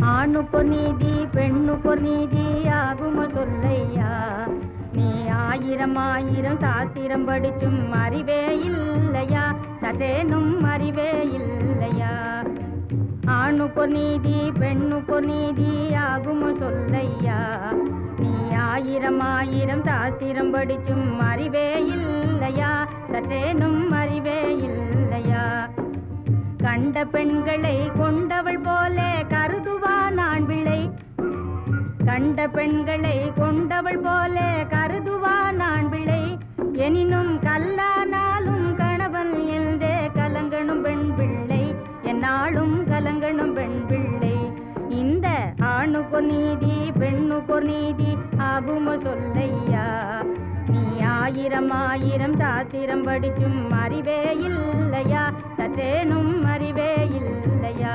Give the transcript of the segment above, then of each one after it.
ஆணுக்கொரு நீதி பெண்ணுக்கொரு நீதி ஆகுமோ சொல்லையா நீ ஆயிரம் ஆயிரம் சாஸ்திரம் படிச்சும் அறிவே இல்லையா சதேனும் அறிவே இல்லையா ஆணுக்கொரு நீதி பெண்ணுக்கொரு நீதி ஆகுமோ சொல்லையா நீ ஆயிரம் ஆயிரம் சாஸ்திரம் படிச்சும் அறிவே இல்லையா சற்றேனும் அறிவே இல்லையா கண்ட பெண்களை கொண்டவள் போல கருதுவான் ஆண் பிள்ளை கண்ட பெண்களை கொண்டவள் போல கருதுவான் ஆண் பிள்ளை எனினும் கல்லானாலும் கணவன் என்றே கலங்கணும் பெண் பிள்ளை என்னாலும் கலங்கணும் பெண் பிள்ளை இந்த ஆணுக்கொரு நீதி பெண்ணுக்கொரு நீதி ஆகுமோ சொல்லையா நீ ஆயிரம் ஆயிரம் சாத்திரம் படிச்சும் அறிவே இல்லையா சற்றேனும் அறிவே இல்லையா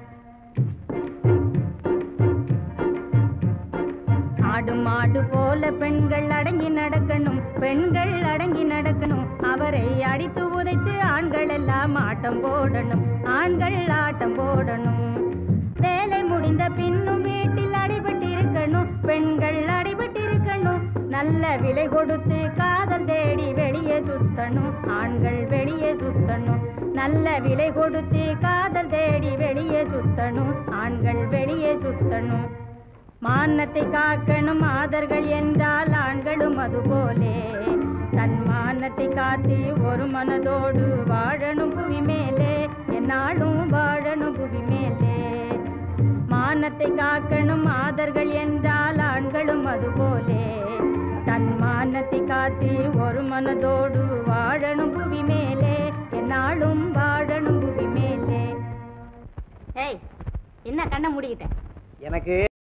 ஆடு மாடு போல பெண்கள் அடங்கி நடக்கணும் பெண்கள் அடங்கி நடக்கணும் அவரை அடித்து உதைத்து ஆண்கள் எல்லாம் ஆட்டம் போடணும் ஆண்கள் ஆட்டம் போடணும் வேலை முடிந்த பின்னும் வீட்டில் அடிபட்டிருக்கணும் பெண்கள் அடிபட்டிருக்கணும் நல்ல விலை கொடுத்து காதல் தேடி வெளியே சுத்தணும் ஆண்கள் வெளியே சுத்தணும் நல்ல விலை கொடுத்து காதல் தேடி வெளியே சுத்தணும் ஆண்கள் வெளியே சுத்தணும் மானத்தை காக்கணும் மாதர்கள் என்றால் ஆண்களும் அதுபோலே தன் மானத்தை காத்து ஒரு மனதோடு வாழணும் புவி மேலே என்னாலும் வாழணும் புவி மேலே மானத்தை காக்கணும் மாதர்கள் என்றால் ஆண்களும் அதுபோலே தன் மானத்தை காத்து ஒரு மனதோடு வாழணும் புவி மேலே என்னாலும் வாழணும் புவி மேலே ஏய் என்ன கண்ணை மூடிக்கிட்ட எனக்கு